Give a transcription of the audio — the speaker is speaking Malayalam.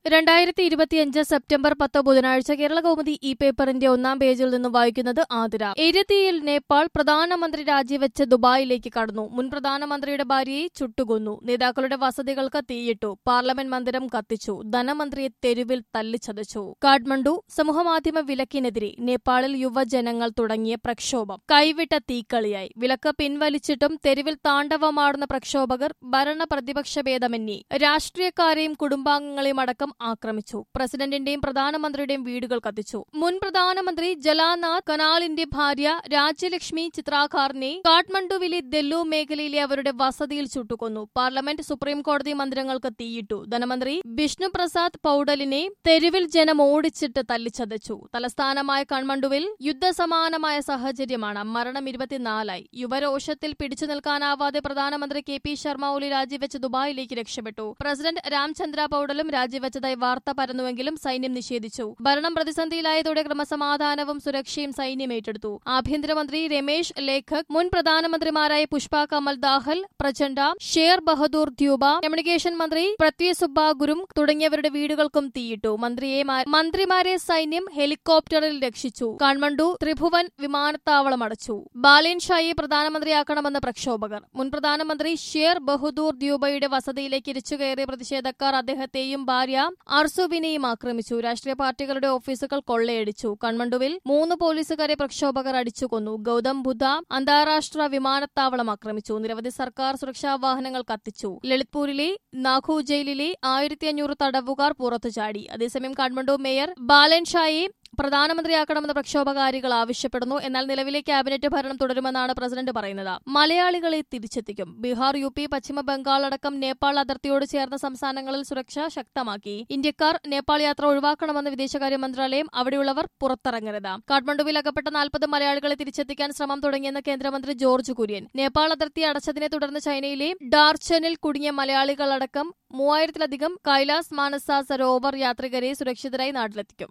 രണ്ടായിരത്തി ഇരുപത്തിയഞ്ച് സെപ്റ്റംബർ പത്ത് ബുധനാഴ്ച കേരള കൗമുദി ഈ പേപ്പറിന്റെ ഒന്നാം പേജിൽ നിന്ന് വായിക്കുന്നത് ആതിര എരുത്തിയിൽ നേപ്പാൾ പ്രധാനമന്ത്രി രാജിവെച്ച് ദുബായിലേക്ക് കടന്നു മുൻ പ്രധാനമന്ത്രിയുടെ ഭാര്യയെ ചുട്ടുകൊന്നു നേതാക്കളുടെ വസതികൾക്ക് തീയിട്ടു പാർലമെന്റ് മന്ദിരം കത്തിച്ചു ധനമന്ത്രിയെ തെരുവിൽ തല്ലിച്ചതച്ചു കാഠ്മണ്ഡു സമൂഹമാധ്യമ വിലക്കിനെതിരെ നേപ്പാളിൽ യുവജനങ്ങൾ തുടങ്ങിയ പ്രക്ഷോഭം കൈവിട്ട തീക്കളിയായി വിലക്ക് പിൻവലിച്ചിട്ടും തെരുവിൽ താണ്ഡവമാടുന്ന പ്രക്ഷോഭകർ ഭരണ പ്രതിപക്ഷ ഭേദമന്യേ രാഷ്ട്രീയക്കാരെയും കുടുംബാംഗങ്ങളെയും അടക്കം ആക്രമിച്ചു പ്രസിഡന്റിന്റെയും പ്രധാനമന്ത്രിയുടെയും വീടുകൾ കത്തിച്ചു മുൻ പ്രധാനമന്ത്രി ജലാനാഥ് കനാലിന്റെ ഭാര്യ രാജ്യലക്ഷ്മി ചിത്രാഖാറിനെ കാഠ്മണ്ഡുവിലെ ദെല്ലു മേഖലയിലെ അവരുടെ വസതിയിൽ ചുട്ടുകൊന്നു പാർലമെന്റ് സുപ്രീം കോടതി മന്ദിരങ്ങൾക്ക് തീയിട്ടു ധനമന്ത്രി വിഷ്ണു പ്രസാദ് പൌഡലിനെ തെരുവിൽ ജനം ഓടിച്ചിട്ട് തല്ലിച്ചതച്ചു തലസ്ഥാനമായ കൺമണ്ഡുവിൽ യുദ്ധസമാനമായ സാഹചര്യമാണ് മരണം ഇരുപത്തിനാലായി യുവരോഷത്തിൽ പിടിച്ചു നിൽക്കാനാവാതെ പ്രധാനമന്ത്രി കെ പി ശർമ്മ ഒലി രാജിവെച്ച് ദുബായിലേക്ക് രക്ഷപ്പെട്ടു പ്രസിഡന്റ് രാംചന്ദ്ര പൌഡലും രാജിവെച്ചതായി വാർത്ത പരന്നുവെങ്കിലും സൈന്യം നിഷേധിച്ചു ഭരണം പ്രതിസന്ധിയിലായതോടെ ക്രമസമാധാനവും സുരക്ഷയും സൈന്യം ഏറ്റെടുത്തു ആഭ്യന്തരമന്ത്രി രമേശ് ലേഖക് മുൻ പ്രധാനമന്ത്രിമാരായ പുഷ്പ കമൽ ദാഹൽ പ്രചണ്ഡ ഷേർ ബഹദൂർ ദ്യൂബ കമ്മ്യൂണിക്കേഷൻ മന്ത്രി പ്രത്യയ സുബ്ബാഗുരും തുടങ്ങിയവരുടെ വീടുകൾക്കും തീയിട്ടു മന്ത്രിയെ മാ- മന്ത്രിമാരെ സൈന്യം ഹെലികോപ്റ്ററിൽ രക്ഷിച്ചു കാൺമണ്ഡു ത്രിഭുവൻ വിമാനത്താവളം അടച്ചു ബാലേൻ ഷായെ പ്രധാനമന്ത്രിയാക്കണമെന്ന് പ്രക്ഷോഭകർ മുൻ പ്രധാനമന്ത്രി ഷേർ ബഹദൂർ ദ്യൂബയുടെ വസതിയിലേക്ക് ഇരിച്ചുകയറിയ പ്രതിഷേധക്കാർ അദ്ദേഹത്തെയും ഭാര്യ അർസുവിനെയും ആക്രമിച്ചു രാഷ്ട്രീയ പാർട്ടികളുടെ ഓഫീസുകൾ കൊള്ളയടിച്ചു കൺമണ്ഡുവിൽ മൂന്ന് പോലീസുകാരെ പ്രക്ഷോഭകർ അടിച്ചുകൊന്നു ഗൗതം ബുദ്ധ അന്താരാഷ്ട്ര വിമാനത്താവളം ആക്രമിച്ചു നിരവധി സർക്കാർ സുരക്ഷാ വാഹനങ്ങൾ കത്തിച്ചു ലളിത്പൂരിലെ നാഖു ജയിലിലെ ആയിരത്തി അഞ്ഞൂറ് തടവുകാർ പുറത്തു ചാടി അതേസമയം കാഠ്മണ്ഡു മേയർ ബാലൻ ഷായെ പ്രധാനമന്ത്രിയാക്കണമെന്ന് പ്രക്ഷോഭകാരികൾ ആവശ്യപ്പെടുന്നു എന്നാൽ നിലവിലെ ക്യാബിനറ്റ് ഭരണം തുടരുമെന്നാണ് പ്രസിഡന്റ് പറയുന്നത് മലയാളികളെ തിരിച്ചെത്തിക്കും ബീഹാർ യു പി പശ്ചിമ ബംഗാൾ അടക്കം നേപ്പാൾ അതിർത്തിയോട് ചേർന്ന സംസ്ഥാനങ്ങളിൽ സുരക്ഷ ശക്തമാക്കി ഇന്ത്യക്കാർ നേപ്പാൾ യാത്ര ഒഴിവാക്കണമെന്ന് വിദേശകാര്യ മന്ത്രാലയം അവിടെയുള്ളവർ പുറത്തിറങ്ങരുത് കാഠ്മണ്ഡുവിൽ അകപ്പെട്ട നാൽപ്പത് മലയാളികളെ തിരിച്ചെത്തിക്കാൻ ശ്രമം തുടങ്ങിയെന്ന് കേന്ദ്രമന്ത്രി ജോർജ് കുര്യൻ നേപ്പാൾ അതിർത്തി അടച്ചതിനെ തുടർന്ന് ചൈനയിലെ ഡാർച്ചനിൽ കുടുങ്ങിയ മലയാളികളടക്കം മൂവായിരത്തിലധികം കൈലാസ് മാനസ സരോവർ യാത്രികരെ സുരക്ഷിതരായി നാട്ടിലെത്തിക്കും